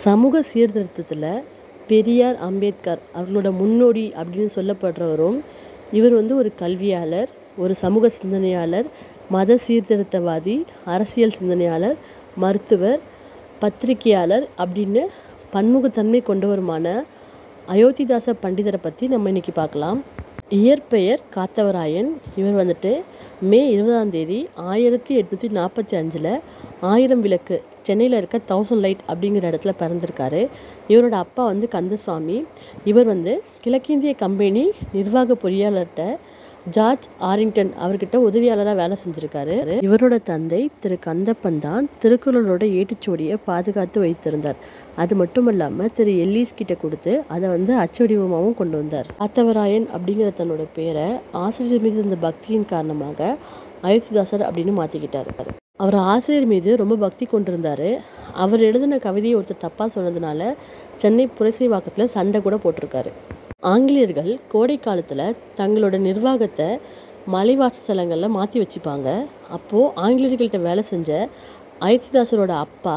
சமூக சீர்திருத்தத்தில் பெரியார் அம்பேத்கர் அவர்களோட முன்னோடி அப்படின்னு சொல்லப்படுறவரும் இவர் வந்து ஒரு கல்வியாளர் ஒரு சமூக சிந்தனையாளர் மத சீர்திருத்தவாதி அரசியல் சிந்தனையாளர் மருத்துவர் பத்திரிகையாளர் அப்படின்னு பன்முகத்தன்மை கொண்டவருமான அயோத்திதாச பண்டிதரை பற்றி நம்ம இன்னைக்கு பார்க்கலாம் இயற்பெயர் காத்தவராயன் இவர் வந்துட்டு மே இருபதாம் தேதி ஆயிரத்தி எட்நூற்றி நாற்பத்தி அஞ்சில் ஆயிரம் விளக்கு சென்னையில் இருக்க தௌசண்ட் லைட் அப்படிங்கிற இடத்துல பிறந்திருக்காரு இவரோட அப்பா வந்து கந்தசுவாமி இவர் வந்து கிழக்கிந்திய கம்பெனி நிர்வாக பொறியாளர்கிட்ட ஜார்ஜ் ஆரிங்டன் அவர்கிட்ட உதவியாளராக வேலை செஞ்சுருக்காரு இவரோட தந்தை திரு கந்தப்பன் தான் திருக்குறளோட ஏட்டுச்சுவடியை பாதுகாத்து வைத்திருந்தார் அது மட்டும் இல்லாமல் திரு எல்லீஸ் கிட்ட கொடுத்து அதை வந்து அச்சடிவமாகவும் கொண்டு வந்தார் காத்தவராயன் அப்படிங்கிற தன்னோட பேரை ஆசிரியர் மீது இருந்த பக்தியின் காரணமாக அயோத்திதாசர் அப்படின்னு மாற்றிக்கிட்டார் அவர் ஆசிரியர் மீது ரொம்ப பக்தி கொண்டிருந்தார் அவர் எழுதின கவிதையை ஒருத்தர் தப்பாக சொன்னதுனால சென்னை புரசைவாக்கத்தில் சண்டை கூட போட்டிருக்காரு ஆங்கிலேயர்கள் கோடை காலத்தில் தங்களோட நிர்வாகத்தை மலைவாசஸ்தலங்களில் மாற்றி வச்சுப்பாங்க அப்போது ஆங்கிலேயர்கள்ட்ட வேலை செஞ்ச அயோத்திதாசரோட அப்பா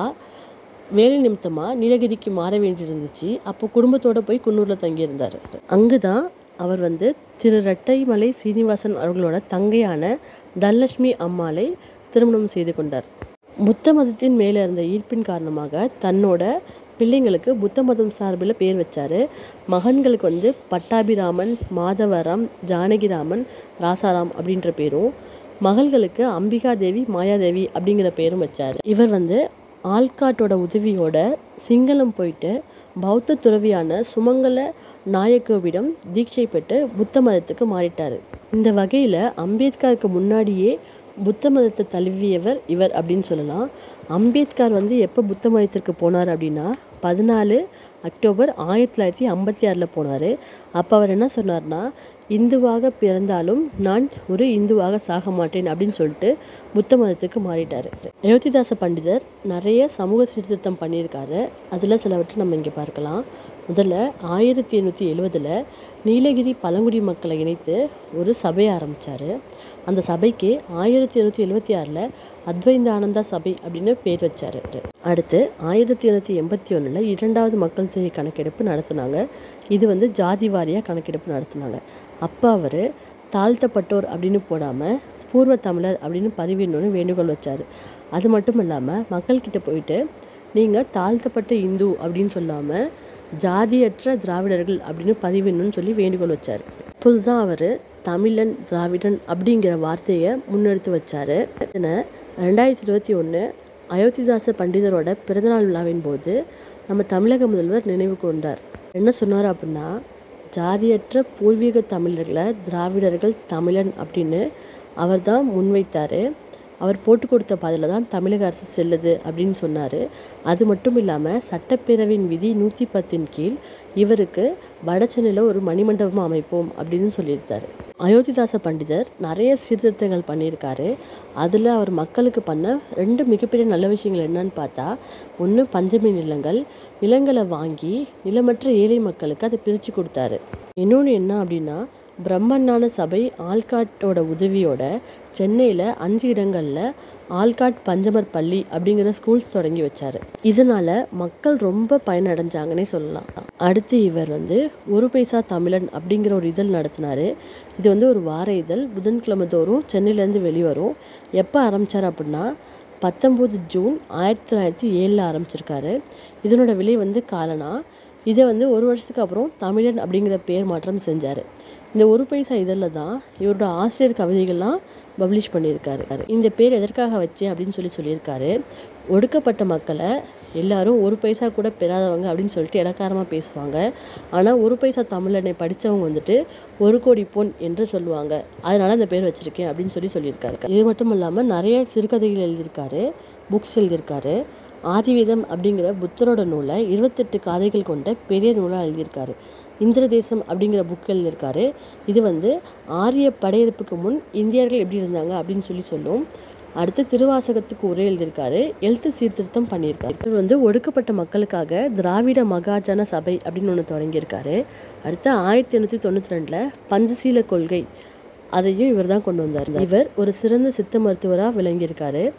வேலை நிமித்தமாக நீலகிரிக்கு மாற வேண்டியிருந்துச்சு அப்போ குடும்பத்தோடு போய் குன்னூரில் தங்கியிருந்தார் அங்கு தான் அவர் வந்து திரு ரெட்டைமலை சீனிவாசன் அவர்களோட தங்கையான தனலட்சுமி அம்மாளை திருமணம் செய்து கொண்டார் புத்த மதத்தின் மேலே இருந்த ஈர்ப்பின் காரணமாக தன்னோட பிள்ளைங்களுக்கு புத்த மதம் சார்பில் பேர் வச்சார் மகன்களுக்கு வந்து பட்டாபிராமன் மாதவராம் ஜானகிராமன் ராசாராம் அப்படின்ற பேரும் மகள்களுக்கு அம்பிகா தேவி மாயாதேவி அப்படிங்கிற பேரும் வச்சார் இவர் வந்து ஆள்காட்டோட உதவியோட சிங்களம் போயிட்டு பௌத்த துறவியான சுமங்கல நாயக்கவிடம் தீட்சை பெற்று புத்த மதத்துக்கு மாறிட்டார் இந்த வகையில் அம்பேத்கருக்கு முன்னாடியே புத்த மதத்தை தழுவியவர் இவர் அப்படின்னு சொல்லலாம் அம்பேத்கர் வந்து எப்போ புத்த மதத்திற்கு போனார் அப்படின்னா பதினாலு அக்டோபர் ஆயிரத்தி தொள்ளாயிரத்தி ஐம்பத்தி ஆறில் போனார் அப்போ அவர் என்ன சொன்னார்னா இந்துவாக பிறந்தாலும் நான் ஒரு இந்துவாக சாக மாட்டேன் அப்படின்னு சொல்லிட்டு புத்த மதத்துக்கு மாறிட்டார் அயோத்திதாச பண்டிதர் நிறைய சமூக சீர்திருத்தம் பண்ணியிருக்காரு அதில் சிலவற்றை நம்ம இங்கே பார்க்கலாம் முதல்ல ஆயிரத்தி எண்ணூற்றி எழுவதில் நீலகிரி பழங்குடி மக்களை இணைத்து ஒரு சபையை ஆரம்பித்தார் அந்த சபைக்கு ஆயிரத்தி எழுநூற்றி எழுபத்தி ஆறில் அத்வைந்த ஆனந்தா சபை அப்படின்னு பேர் வச்சார் அடுத்து ஆயிரத்தி எழுநூற்றி எண்பத்தி ஒன்றில் இரண்டாவது மக்கள் தொகை கணக்கெடுப்பு நடத்தினாங்க இது வந்து ஜாதி வாரியாக கணக்கெடுப்பு நடத்தினாங்க அப்போ அவர் தாழ்த்தப்பட்டோர் அப்படின்னு போடாமல் பூர்வ தமிழர் அப்படின்னு பதிவிடணும்னு வேண்டுகோள் வச்சார் அது மட்டும் இல்லாமல் மக்கள்கிட்ட போயிட்டு நீங்கள் தாழ்த்தப்பட்ட இந்து அப்படின்னு சொல்லாமல் ஜாதியற்ற திராவிடர்கள் அப்படின்னு பதிவிடணும்னு சொல்லி வேண்டுகோள் வச்சார் இப்போதுதான் அவர் தமிழன் திராவிடன் அப்படிங்கிற வார்த்தையை முன்னெடுத்து வச்சார் ரெண்டாயிரத்தி இருபத்தி ஒன்று அயோத்திதாச பண்டிதரோட பிறந்தநாள் விழாவின் போது நம்ம தமிழக முதல்வர் நினைவு கொண்டார் என்ன சொன்னார் அப்படின்னா ஜாதியற்ற பூர்வீக தமிழர்களை திராவிடர்கள் தமிழன் அப்படின்னு அவர் தான் முன்வைத்தார் அவர் போட்டு கொடுத்த பாதையில் தான் தமிழக அரசு செல்லுது அப்படின்னு சொன்னார் அது மட்டும் இல்லாமல் சட்டப்பேரவையின் விதி நூற்றி பத்தின் கீழ் இவருக்கு வட சென்னையில் ஒரு மணிமண்டபம் அமைப்போம் அப்படின்னு சொல்லியிருந்தார் அயோத்திதாச பண்டிதர் நிறைய சீர்திருத்தங்கள் பண்ணியிருக்காரு அதில் அவர் மக்களுக்கு பண்ண ரெண்டு மிகப்பெரிய நல்ல விஷயங்கள் என்னன்னு பார்த்தா ஒன்று பஞ்சமி நிலங்கள் நிலங்களை வாங்கி நிலமற்ற ஏழை மக்களுக்கு அதை பிரித்து கொடுத்தாரு இன்னொன்று என்ன அப்படின்னா பிரம்மஞான சபை ஆல்காட்டோட உதவியோட சென்னையில் அஞ்சு இடங்களில் ஆல்காட் பஞ்சமர் பள்ளி அப்படிங்கிற ஸ்கூல்ஸ் தொடங்கி வச்சார் இதனால் மக்கள் ரொம்ப பயனடைஞ்சாங்கன்னே சொல்லலாம் அடுத்து இவர் வந்து ஒரு பைசா தமிழன் அப்படிங்கிற ஒரு இதழ் நடத்தினார் இது வந்து ஒரு வார இதழ் புதன்கிழமை தோறும் சென்னையிலேருந்து வெளிவரும் எப்போ ஆரம்பித்தார் அப்படின்னா பத்தொம்போது ஜூன் ஆயிரத்தி தொள்ளாயிரத்தி ஏழில் ஆரம்பிச்சிருக்காரு இதனோட விலை வந்து காலனா இதை வந்து ஒரு வருஷத்துக்கு அப்புறம் தமிழன் அப்படிங்கிற பேர் மாற்றம் செஞ்சார் இந்த ஒரு பைசா இதழில் தான் இவரோட ஆசிரியர் கவிதைகள்லாம் பப்ளிஷ் பண்ணியிருக்காரு இந்த பேர் எதற்காக வச்சு அப்படின்னு சொல்லி சொல்லியிருக்காரு ஒடுக்கப்பட்ட மக்களை எல்லாரும் ஒரு பைசா கூட பெறாதவங்க அப்படின்னு சொல்லிட்டு இலக்காரமாக பேசுவாங்க ஆனால் ஒரு பைசா தமிழனை படித்தவங்க வந்துட்டு ஒரு கோடி பொன் என்று சொல்லுவாங்க அதனால அந்த பேர் வச்சுருக்கேன் அப்படின்னு சொல்லி சொல்லியிருக்காரு இது மட்டும் இல்லாமல் நிறைய சிறுகதைகள் எழுதியிருக்காரு புக்ஸ் எழுதியிருக்காரு ஆதிவேதம் அப்படிங்கிற புத்தரோட நூலை இருபத்தெட்டு காதைகள் கொண்ட பெரிய நூலாக எழுதியிருக்காரு இந்திர தேசம் அப்படிங்கிற புக் எழுதியிருக்காரு இது வந்து ஆரிய படையெடுப்புக்கு முன் இந்தியர்கள் எப்படி இருந்தாங்க அப்படின்னு சொல்லி சொல்லும் அடுத்து திருவாசகத்துக்கு உரை எழுதியிருக்காரு எழுத்து சீர்திருத்தம் பண்ணியிருக்காரு இவர் வந்து ஒடுக்கப்பட்ட மக்களுக்காக திராவிட மகாஜன சபை அப்படின்னு ஒன்று தொடங்கியிருக்காரு அடுத்து ஆயிரத்தி எண்ணூற்றி தொண்ணூற்றி ரெண்டில் பஞ்சசீல கொள்கை அதையும் இவர் தான் கொண்டு வந்தார் இவர் ஒரு சிறந்த சித்த மருத்துவராக விளங்கியிருக்காரு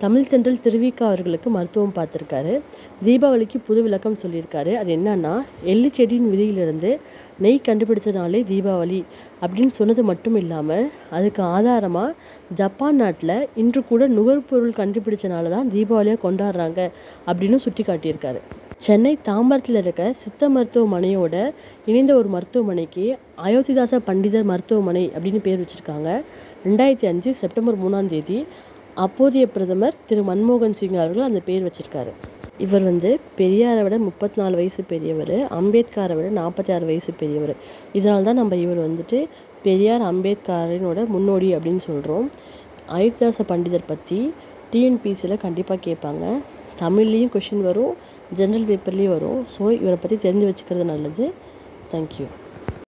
தமிழ் தென்றல் திருவிக்கா அவர்களுக்கு மருத்துவம் பார்த்துருக்காரு தீபாவளிக்கு புது விளக்கம் சொல்லியிருக்காரு அது என்னன்னா எள்ளு செடியின் விதையிலிருந்து நெய் கண்டுபிடிச்சனாலே தீபாவளி அப்படின்னு சொன்னது மட்டும் இல்லாமல் அதுக்கு ஆதாரமாக ஜப்பான் நாட்டில் இன்று கூட நுகர்பொருள் கண்டுபிடிச்சனால தான் தீபாவளியாக கொண்டாடுறாங்க அப்படின்னு சுட்டி காட்டியிருக்காரு சென்னை தாம்பரத்தில் இருக்க சித்த மருத்துவமனையோட இணைந்த ஒரு மருத்துவமனைக்கு அயோத்திதாச பண்டிதர் மருத்துவமனை அப்படின்னு பேர் வச்சுருக்காங்க ரெண்டாயிரத்தி அஞ்சு செப்டம்பர் மூணாம் தேதி அப்போதைய பிரதமர் திரு மன்மோகன் சிங் அவர்கள் அந்த பேர் வச்சிருக்காரு இவர் வந்து பெரியாரை விட முப்பத்தி நாலு வயசு பெரியவர் அம்பேத்கரை விட நாற்பத்தி ஆறு வயசு பெரியவர் இதனால தான் நம்ம இவர் வந்துட்டு பெரியார் அம்பேத்கரினோட முன்னோடி அப்படின்னு சொல்கிறோம் அயோத்திதாச பண்டிதர் பற்றி டிஎன்பிசியில் கண்டிப்பாக கேட்பாங்க தமிழ்லேயும் கொஷின் வரும் ஜென்ரல் பேப்பர்லேயும் வரும் ஸோ இவரை பற்றி தெரிஞ்சு வச்சுக்கிறது நல்லது தேங்க்யூ